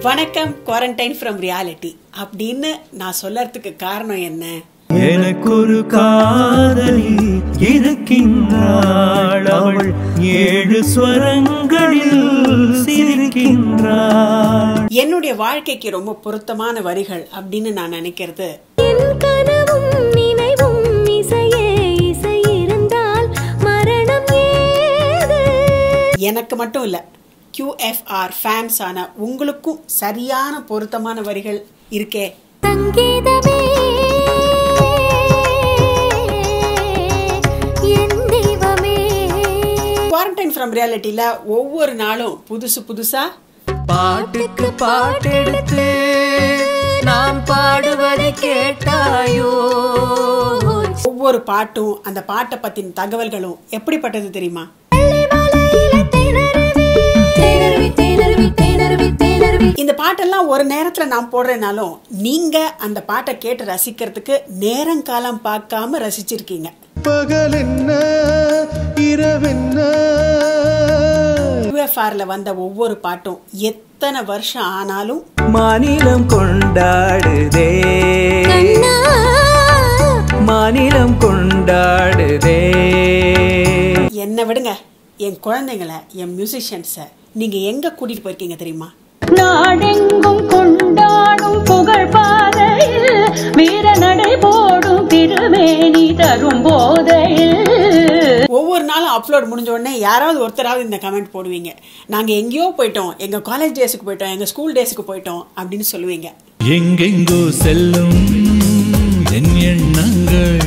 வணக்கம் quarantine from reality அப்படின்னு நான் சொல்லறதுக்கு காரணம் என்ன எனக்கொரு காதலி இருக்கின்றாள் அவள் ஏழு ஸ்வரங்களில் சிரிக்கின்றாள் என்னுடைய வாழ்க்கைக்கு ரொம்ப பொருத்தமான வரிகள் அப்படின்னு நான் நினைக்கிறது என் கனவும் நினைவும் இசையே இசை இருந்தால் மரணம் ஏது எனக்கு மட்டும் இல்ல QFR ஃபேன்ஸ் ஆன உங்களுக்கும் சரியான பொருத்தமான வரிகள் இருக்கே சங்கீதமே என் தெய்வமே குவாரண்டைன் ஃப்ரம் ரியாலிட்டியில ஒவ்வொரு நாளும் புதுசு புதுசா பாட்டுக்கு பாட்டெடுத்து நாம் பாடுவதை கேட்டாயோ ஒவ்வொரு பாட்டும் அந்த பாட்டை பத்தின தகவல்களும் எப்படிப்பட்டது தெரியுமா வெள்ளிமலையில திணறுவி, திணறுவி, திணறுவி, திணறுவி, திணறுவி. இந்த பாட்டெல்லாம் ஒரு நேரத்துல நான் போடுறேனாலும் நீங்க அந்த பாட்டை கேட்டு ரசிக்கிறதுக்கு நேரங்காலம் பார்க்காம ரசிச்சிருக்கீங்க பகல் என்ன இரவென்ன யூஎஃப்ஆர்ல வந்த ஒவ்வொரு பாட்டும் எத்தனை வருஷம் ஆனாலும் மாநிலம் கொண்டாடுதே கண்ணா, மாநிலம் கொண்டாடுதே என்னை விடுங்க என் குழந்தைங்களை என் மியூசிஷியன்ஸை நீங்க எங்க கூட்டிட்டு போயிருக்கீங்க தெரியுமா நாடெங்கும் கொண்டாடும் புகழ் பாதையில் வீர நடை போடும் திருமேனி தரும் போதையில் ஒவ்வொரு நாளும் அப்லோட் முடிஞ்ச உடனே யாராவது ஒருத்தராவது இந்த கமெண்ட் போடுவீங்க நாங்க எங்கேயோ போயிட்டோம் எங்க காலேஜ் டேஸுக்கு போயிட்டோம் எங்க ஸ்கூல் டேஸுக்கு போயிட்டோம் அப்படின்னு சொல்லுவீங்க எங்கெங்கோ செல்லும் என் எண்ணங்கள்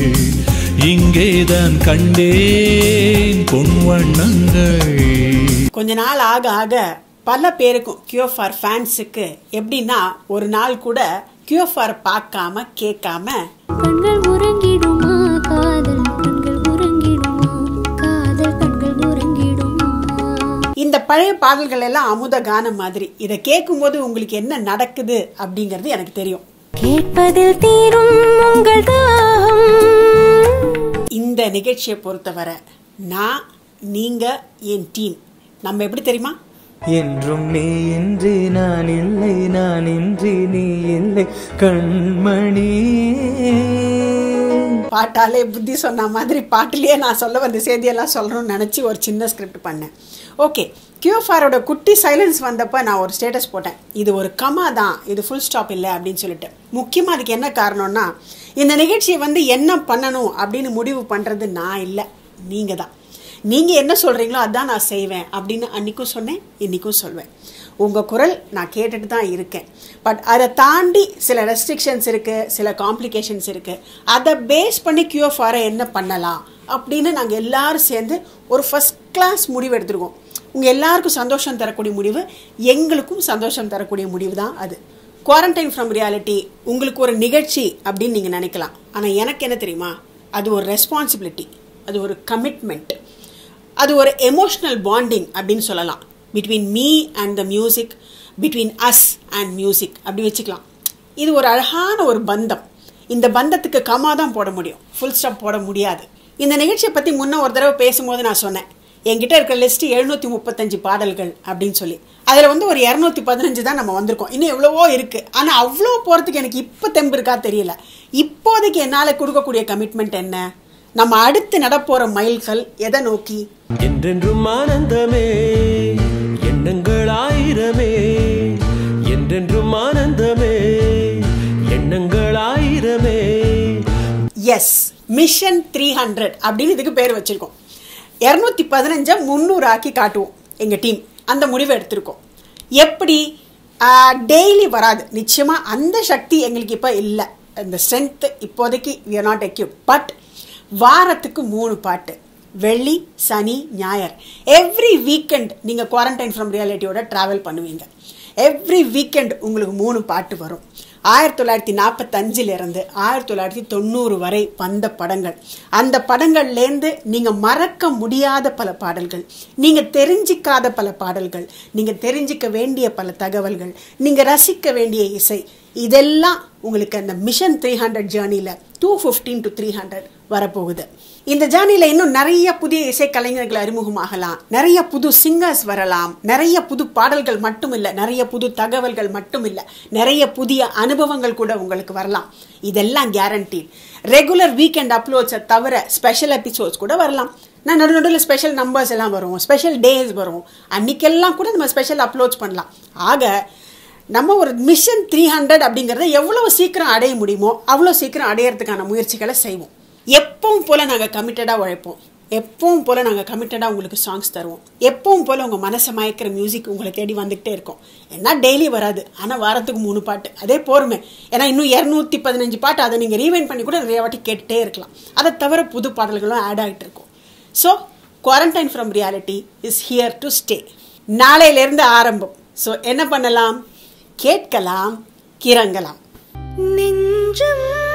இங்கேதான் கண்டேன் பொன் வண்ணங்கள் கொஞ்ச நாள் ஆக ஆக பல பேருக்கும் கியூஎஃப்ஆர் ஃபேன்ஸுக்கு எப்படின்னா ஒரு நாள் கூட கியூஎஃப்ஆர் பார்க்காம கேட்காம கண்கள் உறங்கிடுமா காதல் கண்கள் உறங்கிடுமா காதல் கண்கள் உறங்கிடுமா இந்த பழைய பாடல்கள் எல்லாம் அமுத கானம் மாதிரி இதை கேட்கும்போது உங்களுக்கு என்ன நடக்குது அப்படிங்கிறது எனக்கு தெரியும் கேட்பதில் தீரும் உங்கள் தாகம் இந்த நிகழ்ச்சியை பொறுத்தவரை நான் நீங்க என் டீம் நம்ம எப்படி தெரியுமா என்றும் நீ இன்றி நான் இல்லை நான் இன்றி நீ இல்லை கண்மணி பாட்டாலே புத்தி சொன்ன மாதிரி பாட்டிலேயே நான் சொல்ல வந்த செய்தியெல்லாம் சொல்லணும்னு நினச்சி ஒரு சின்ன ஸ்கிரிப்ட் பண்ணேன் ஓகே கியூஎஃப்ஆரோட குட்டி சைலன்ஸ் வந்தப்போ நான் ஒரு ஸ்டேட்டஸ் போட்டேன் இது ஒரு கமா தான் இது ஃபுல் ஸ்டாப் இல்லை அப்படின்னு சொல்லிட்டு முக்கியமாக அதுக்கு என்ன காரணம்னா இந்த நிகழ்ச்சியை வந்து என்ன பண்ணணும் அப்படின்னு முடிவு பண்ணுறது நான் இல்லை நீங்கள் தான் நீங்கள் என்ன சொல்கிறீங்களோ அதான் நான் செய்வேன் அப்படின்னு அன்றைக்கும் சொன்னேன் இன்றைக்கும் சொல்வேன் உங்கள் குரல் நான் கேட்டுட்டு தான் இருக்கேன் பட் அதை தாண்டி சில ரெஸ்ட்ரிக்ஷன்ஸ் இருக்குது சில காம்ப்ளிகேஷன்ஸ் இருக்குது அதை பேஸ் பண்ணி கியூஎஃப்ஆரை என்ன பண்ணலாம் அப்படின்னு நாங்கள் எல்லாரும் சேர்ந்து ஒரு ஃபஸ்ட் கிளாஸ் முடிவு எடுத்திருக்கோம் உங்கள் எல்லாருக்கும் சந்தோஷம் தரக்கூடிய முடிவு எங்களுக்கும் சந்தோஷம் தரக்கூடிய முடிவு தான் அது குவாரண்டைன் ஃப்ரம் ரியாலிட்டி உங்களுக்கு ஒரு நிகழ்ச்சி அப்படின்னு நீங்கள் நினைக்கலாம் ஆனால் எனக்கு என்ன தெரியுமா அது ஒரு ரெஸ்பான்சிபிலிட்டி அது ஒரு கமிட்மெண்ட் அது ஒரு எமோஷ்னல் பாண்டிங் அப்படின்னு சொல்லலாம் between me and the music between us and music அப்படி வச்சுக்கலாம் இது ஒரு அழகான ஒரு பந்தம் இந்த பந்தத்துக்கு கமா தான் போட முடியும் ஃபுல் ஸ்டாப் போட முடியாது இந்த நிகழ்ச்சியை பற்றி முன்ன ஒரு தடவை பேசும்போது நான் சொன்னேன் என்கிட்ட இருக்கிற லிஸ்ட் எழுநூற்றி முப்பத்தஞ்சு பாடல்கள் அப்படின்னு சொல்லி அதில் வந்து ஒரு இரநூத்தி பதினஞ்சு தான் நம்ம வந்திருக்கோம் இன்னும் எவ்வளவோ இருக்குது ஆனால் அவ்வளோ போகிறதுக்கு எனக்கு இப்போ தெம்பு இருக்கா தெரியல இப்போதைக்கு என்னால் கொடுக்கக்கூடிய கமிட்மெண்ட் என்ன நம்ம அடுத்து நடப்போகிற மைல்கள் எதை நோக்கி என்றென்றும் ஆனந்தமே எண்ணங்கள் ஆயிரமே என்றென்றும் ஆனந்தமே எண்ணங்கள் ஆயிரமே எஸ் மிஷன் த்ரீ ஹண்ட்ரட் அப்படின்னு இதுக்கு பேர் வச்சிருக்கோம் இரநூத்தி பதினஞ்சை முந்நூறு ஆக்கி காட்டுவோம் எங்கள் டீம் அந்த முடிவை எடுத்திருக்கோம் எப்படி டெய்லி வராது நிச்சயமாக அந்த சக்தி எங்களுக்கு இப்போ இல்லை இந்த ஸ்ட்ரென்த்து இப்போதைக்கு we are not equip but வாரத்துக்கு மூணு பாட்டு வெள்ளி சனி ஞாயர் எவ்ரி வீக்கெண்ட் நீங்கள் குவாரண்டைன் ஃப்ரம் ரியாலிட்டியோட ட்ராவல் பண்ணுவீங்க எவ்ரி வீக்கெண்ட் உங்களுக்கு மூணு பாட்டு வரும் ஆயிரத்தி தொள்ளாயிரத்தி நாற்பத்தஞ்சிலிருந்து ஆயிரத்தி தொள்ளாயிரத்தி தொண்ணூறு வரை வந்த படங்கள் அந்த படங்கள்லேருந்து நீங்கள் மறக்க முடியாத பல பாடல்கள் நீங்கள் தெரிஞ்சிக்காத பல பாடல்கள் நீங்கள் தெரிஞ்சிக்க வேண்டிய பல தகவல்கள் நீங்கள் ரசிக்க வேண்டிய இசை இதெல்லாம் உங்களுக்கு அந்த மிஷன் த்ரீ ஹண்ட்ரட் ஜேர்னியில் two fifteen to three hundred வரப்போகுது இந்த ஜேர்னியில் இன்னும் நிறைய புதிய இசைக்கலைஞர்கள் அறிமுகமாகலாம் நிறைய புது சிங்கர்ஸ் வரலாம் நிறைய புது பாடல்கள் மட்டும் இல்லை நிறைய புது தகவல்கள் மட்டும் இல்லை நிறைய புதிய அனுபவங்கள் கூட உங்களுக்கு வரலாம் இதெல்லாம் கேரண்டி ரெகுலர் வீக்கெண்ட் அப்லோட்ஸை தவிர ஸ்பெஷல் எபிசோட்ஸ் கூட வரலாம் நான் நடு நடுவில் ஸ்பெஷல் நம்பர்ஸ் எல்லாம் வரும் ஸ்பெஷல் டேஸ் வரும் அன்னைக்கெல்லாம் கூட நம்ம ஸ்பெஷல் அப்லோட்ஸ் பண்ணலாம் ஆக நம்ம ஒரு மிஷன் த்ரீ ஹண்ட்ரட் அப்படிங்கிறத எவ்வளோ சீக்கிரம் அடைய முடியுமோ அவ்வளோ சீக்கிரம் அடையிறதுக்கான முயற்சிகளை செய்வோம் எப்பவும் போல் நாங்கள் கமிட்டடாக உழைப்போம் எப்பவும் போல் நாங்கள் கமிட்டடாக உங்களுக்கு சாங்ஸ் தருவோம் எப்பவும் போல் உங்கள் மனசை மயக்கிற மியூசிக் உங்களை தேடி வந்துக்கிட்டே இருக்கும் ஏன்னா டெய்லி வராது ஆனால் வாரத்துக்கு மூணு பாட்டு அதே போருமே ஏன்னா இன்னும் இரநூத்தி பதினஞ்சு பாட்டு அதை நீங்கள் ரீவைண்ட் பண்ணி கூட நிறைய வாட்டி கேட்டுட்டே இருக்கலாம் அதை தவிர புது பாடல்களும் ஆட் ஆகிட்டு இருக்கும் so quarantine from reality is here to stay நாளையிலேருந்து ஆரம்பம் ஸோ என்ன பண்ணலாம் கேட்கலாம் கிறங்கலாம் நெஞ்சம்